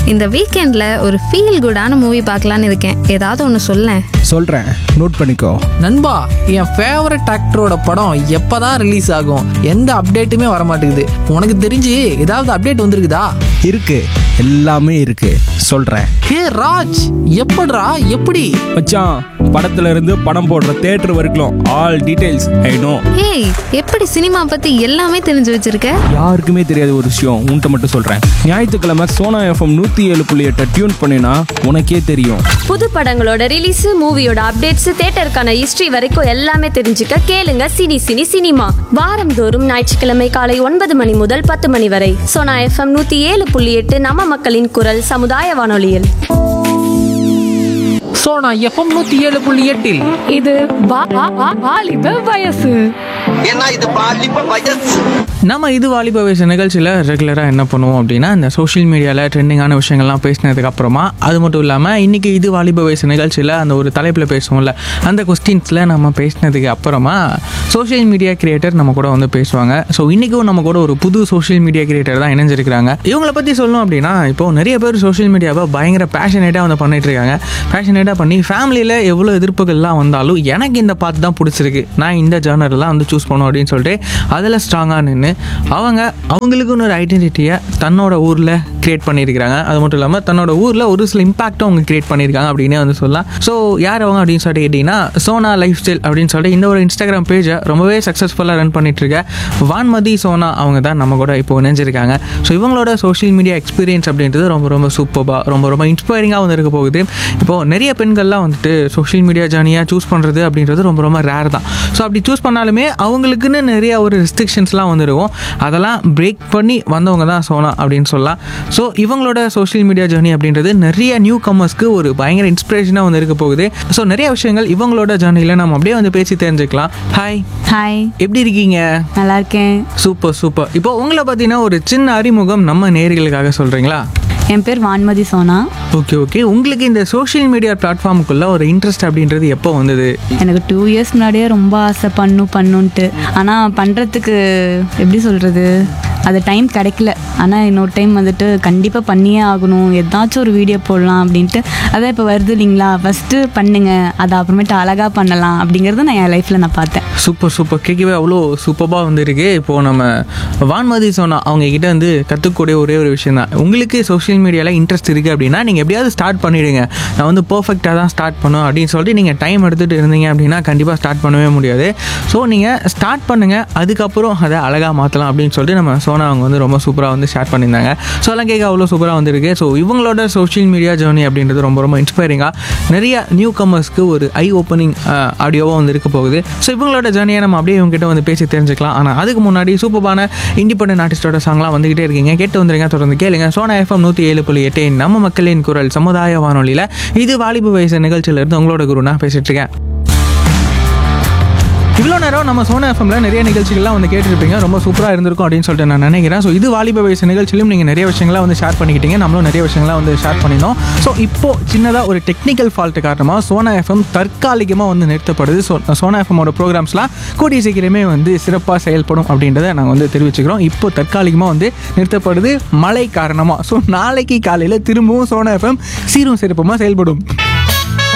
இந்த வீக்கெண்ட்ல ஒரு ஃபீல் குடான மூவி பார்க்கலான்னு இருக்கேன் ஏதாவது ஒன்று சொல்லேன் சொல்கிறேன் நோட் பண்ணிக்கோ நண்பா என் ஃபேவரட் ஆக்டரோட படம் எப்பதான் ரிலீஸ் ஆகும் எந்த அப்டேட்டுமே வர மாட்டேங்குது உனக்கு தெரிஞ்சு ஏதாவது அப்டேட் வந்திருக்குதா இருக்கு எல்லாமே இருக்கு சொல்கிறேன் ஹே ராஜ் எப்படிடா எப்படி மச்சான் படத்துல இருந்து படம் போடுற தேட்டர் வரைக்கும் ஆல் டீடைல்ஸ் ஐ நோ ஏய் எப்படி சினிமா பத்தி எல்லாமே தெரிஞ்சு வச்சிருக்க யாருக்குமே தெரியாத ஒரு விஷயம் உன்கிட்ட மட்டும் சொல்கிறேன் ஞாயிற்றுக்கிழமை சோனா எஃப்எம் நூற்றி ஏழு புள்ளி எட்டை டியூன் பண்ணினா உனக்கே தெரியும் புது படங்களோட ரிலீஸ் மூவியோட அப்டேட்ஸ் தியேட்டருக்கான ஹிஸ்டரி வரைக்கும் எல்லாமே தெரிஞ்சுக்க கேளுங்க சினி சினி சினிமா வாரந்தோறும் ஞாயிற்றுக்கிழமை காலை ஒன்பது மணி முதல் பத்து மணி வரை சோனா எஃப்எம் நூத்தி ஏழு புள்ளி எட்டு நம்ம மக்களின் குரல் சமுதாய வானொலியில் ஸோ நான் எஃப்எம் நூற்றி ஏழு புள்ளி எட்டில் இது வா- வா- வா- வாலிப வயசு ஏன்னா இது பாலிப்ப வயசு நம்ம இது வாலிப வயசு நிகழ்ச்சியில் ரெகுலராக என்ன பண்ணுவோம் அப்படின்னா இந்த சோஷியல் மீடியாவில் ட்ரெண்டிங்கான விஷயங்கள்லாம் பேசினதுக்கு அப்புறமா அது மட்டும் இல்லாமல் இன்றைக்கி இது வாலிப வயசு நிகழ்ச்சியில் அந்த ஒரு தலைப்பில் பேசுவோம்ல அந்த கொஸ்டின்ஸில் நம்ம பேசினதுக்கு அப்புறமா சோஷியல் மீடியா கிரியேட்டர் நம்ம கூட வந்து பேசுவாங்க ஸோ இன்றைக்கும் நம்ம கூட ஒரு புது சோஷியல் மீடியா கிரியேட்டர் தான் இணைஞ்சிருக்கிறாங்க இவங்கள பற்றி சொல்லணும் அப்படின்னா இப்போ நிறைய பேர் சோஷியல் மீடியாவை பயங்கர பேஷனேட்டாக வந்து பண்ணிட்டு இருக்காங்க பேஷனேட்டாக பண்ணி ஃபேமிலியில் எவ்வளோ எதிர்ப்புகள்லாம் வந்தாலும் எனக்கு இந்த பாட்டு தான் பிடிச்சிருக்கு நான் இந்த ஜேர்னர்லாம் வந்து சூஸ் பண்ணும் அப்படின்னு சொல்லிட்டு அதில் ஸ்ட்ராங்காக நின்று அவங்க அவங்களுக்குன்னு ஒரு ஐடென்டிட்டியை தன்னோட ஊரில் கிரியேட் பண்ணியிருக்கிறாங்க அது மட்டும் இல்லாமல் தன்னோட ஊரில் ஒரு சில இம்பாக்டும் அவங்க கிரியேட் பண்ணியிருக்காங்க அப்படின்னே வந்து சொல்லலாம் ஸோ யார் அவங்க அப்படின்னு சொல்லிட்டு கேட்டிங்கன்னா சோனா லைஃப் ஸ்டைல் அப்படின்னு சொல்லிட்டு இந்த ஒரு இன்ஸ்டாகிராம் பேஜை ரொம்பவே சக்ஸஸ்ஃபுல்லாக ரன் பண்ணிட்டு இருக்க வான்மதி சோனா அவங்க தான் நம்ம கூட இப்போ இணைஞ்சிருக்காங்க ஸோ இவங்களோட சோஷியல் மீடியா எக்ஸ்பீரியன்ஸ் அப்படின்றது ரொம்ப ரொம்ப சூப்பராக ரொம்ப ரொம்ப இன்ஸ்பைரிங்காக வந்து இருக்க போகுது இப்போது நிறைய பெண்கள்லாம் வந்துட்டு சோஷியல் மீடியா ஜேர்னியாக சூஸ் பண்ணுறது அப்படின்றது ரொம்ப ரொம்ப ரேர் தான் ஸோ அப்படி சூஸ் பண்ணாலுமே அவங்களுக்குன்னு நிறைய ஒரு ரெஸ்ட்ரிக்ஷன்ஸ்லாம் வந்துருக்கும் அதெல்லாம் பிரேக் பண்ணி வந்தவங்க தான் சோனா அப்படின்னு சொல்லலாம் ஸோ இவங்களோட சோஷியல் மீடியா ஜேர்னி அப்படின்றது நிறைய நியூ கமர்ஸ்க்கு ஒரு பயங்கர இன்ஸ்பிரேஷனாக வந்து இருக்க போகுது ஸோ நிறைய விஷயங்கள் இவங்களோட ஜேர்னியில் நம்ம அப்படியே வந்து பேசி தெரிஞ்சுக்கலாம் ஹாய் ஹாய் எப்படி இருக்கீங்க நல்லா இருக்கேன் சூப்பர் சூப்பர் இப்போ உங்களை பார்த்தீங்கன்னா ஒரு சின்ன அறிமுகம் நம்ம நேர்களுக்காக சொல்கிறீங்களா என் பேர் வான்மதி சோனா ஓகே ஓகே உங்களுக்கு இந்த சோஷியல் மீடியா பிளாட்ஃபார்முக்குள்ள ஒரு இன்ட்ரெஸ்ட் அப்படின்றது எப்போ வந்தது எனக்கு டூ இயர்ஸ் முன்னாடியே ரொம்ப ஆசை பண்ணும் பண்ணுன்ட்டு ஆனால் பண்ணுறதுக்கு எப்படி சொல்கிறது அது டைம் கிடைக்கல ஆனால் இன்னொரு டைம் வந்துட்டு கண்டிப்பாக பண்ணியே ஆகணும் ஏதாச்சும் ஒரு வீடியோ போடலாம் அப்படின்ட்டு அதான் இப்போ வருது இல்லைங்களா ஃபஸ்ட்டு பண்ணுங்க அதை அப்புறமேட்டு அழகாக பண்ணலாம் அப்படிங்கிறத நான் என் லைஃப்பில் நான் பார்த்தேன் சூப்பர் சூப்பர் கேட்கவே அவ்வளோ சூப்பராக வந்து இருக்கு இப்போது நம்ம வான்மதி சொன்னா அவங்க கிட்ட வந்து கற்றுக்கூடிய ஒரே ஒரு விஷயம் தான் உங்களுக்கு சோஷியல் மீடியாவில் இன்ட்ரெஸ்ட் இருக்குது அப்படின்னா நீங்கள் எப்படியாவது ஸ்டார்ட் பண்ணிவிடுங்க நான் வந்து பர்ஃபெக்டாக தான் ஸ்டார்ட் பண்ணும் அப்படின்னு சொல்லிட்டு நீங்கள் டைம் எடுத்துகிட்டு இருந்தீங்க அப்படின்னா கண்டிப்பாக ஸ்டார்ட் பண்ணவே முடியாது ஸோ நீங்கள் ஸ்டார்ட் பண்ணுங்கள் அதுக்கப்புறம் அதை அழகாக மாற்றலாம் அப்படின்னு சொல்லிட்டு நம்ம சோனா அவங்க வந்து ரொம்ப சூப்பராக வந்து ஷேர் பண்ணியிருந்தாங்க ஸோ அதெல்லாம் கேட்க அவ்வளோ சூப்பராக வந்திருக்கு ஸோ இவங்களோட சோஷியல் மீடியா ஜேர்னி அப்படின்றது ரொம்ப ரொம்ப இன்ஸ்பைரிங்காக நிறைய நியூ கமர்ஸ்க்கு ஒரு ஐ ஓப்பனிங் ஆடியோவாக வந்து இருக்க போகுது ஸோ இவங்களோட ஜேர்னியை நம்ம அப்படியே இவங்க கிட்ட வந்து பேசி தெரிஞ்சுக்கலாம் ஆனால் அதுக்கு முன்னாடி சூப்பரான இண்டிபெண்டன்ட் ஆர்டிஸ்டோட சாங்லாம் வந்துகிட்டே இருக்கீங்க கேட்டு வந்துருங்க தொடர்ந்து கேளுங்க சோனா எஃப்எம் நூற்றி ஏழு புள்ளி எட்டு நம்ம மக்களின் குரல் சமுதாய வானொலியில் இது வாலிபு வயசு நிகழ்ச்சியில இருந்து உங்களோட குரு நான் பேசிட்டு இருக்கேன் இவ்வளோ நேரம் நம்ம சோனா எஃப்எம்ல நிறைய நிகழ்ச்சிகள்லாம் வந்து கேட்டிருப்பீங்க ரொம்ப சூப்பராக இருந்திருக்கும் அப்படின்னு சொல்லிட்டு நான் நினைக்கிறேன் ஸோ இது வாலிப வயசு நிகழ்ச்சியிலும் நீங்கள் நிறைய விஷயங்கள்லாம் வந்து ஷேர் பண்ணிக்கிட்டீங்க நம்மளும் நிறைய விஷயங்கள்லாம் வந்து ஷேர் பண்ணினோம் ஸோ இப்போ சின்னதாக ஒரு டெக்னிக்கல் ஃபால்ட் காரணமாக சோனா எஃப்எம் தற்காலிகமாக வந்து நிறுத்தப்படுது ஸோ சோனா எஃப்எம்மோட ப்ரோக்ராம்ஸ்லாம் கூடிய சீக்கிரமே வந்து சிறப்பாக செயல்படும் அப்படின்றத நாங்கள் வந்து தெரிவிச்சுக்கிறோம் இப்போ தற்காலிகமாக வந்து நிறுத்தப்படுது மழை காரணமாக ஸோ நாளைக்கு காலையில் திரும்பவும் சோனா எஃப்எம் சீரும் சிறப்புமாக செயல்படும்